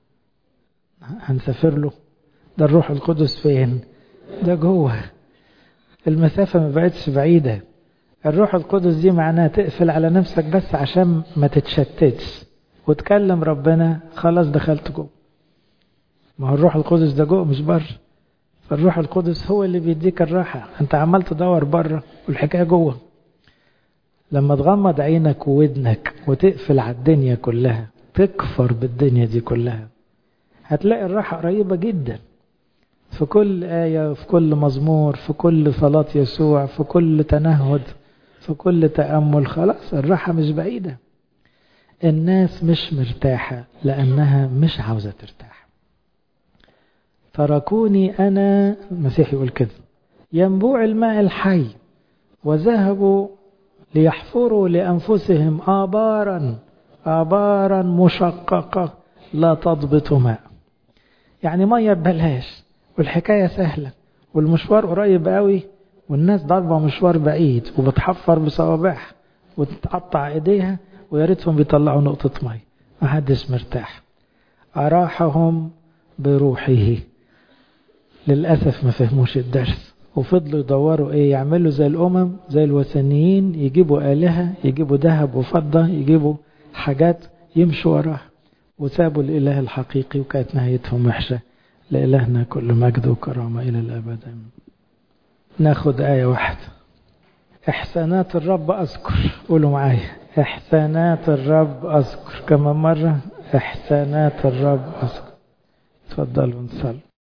هنسافر له ده الروح القدس فين ده جوه المسافه ما بقتش بعيده الروح القدس دي معناها تقفل على نفسك بس عشان ما تتشتتش وتكلم ربنا خلاص دخلت جوه ما هو الروح القدس ده جوه مش بره فالروح القدس هو اللي بيديك الراحة انت عمال تدور بره والحكاية جوه لما تغمض عينك وودنك وتقفل على الدنيا كلها تكفر بالدنيا دي كلها هتلاقي الراحة قريبة جدا في كل آية في كل مزمور في كل صلاة يسوع في كل تنهد في كل تأمل خلاص الراحة مش بعيدة الناس مش مرتاحة لأنها مش عاوزة ترتاح تركوني أنا المسيح يقول كده ينبوع الماء الحي وذهبوا ليحفروا لأنفسهم آبارا آبارا مشققة لا تضبط ماء يعني مية ببلاش والحكاية سهلة والمشوار قريب قوي والناس ضاربة مشوار بعيد وبتحفر بصوابعها وتقطع ايديها ويا ريتهم بيطلعوا نقطة مية محدش مرتاح أراحهم بروحه للأسف ما فهموش الدرس وفضلوا يدوروا ايه يعملوا زي الأمم زي الوثنيين يجيبوا آلهة يجيبوا ذهب وفضة يجيبوا حاجات يمشوا وراها وسابوا الإله الحقيقي وكانت نهايتهم وحشة لإلهنا كل مجد وكرامة إلى الأبد ناخد آية واحدة إحسانات الرب أذكر قولوا معايا إحسانات الرب أذكر كما مرة إحسانات الرب أذكر تفضلوا نصلي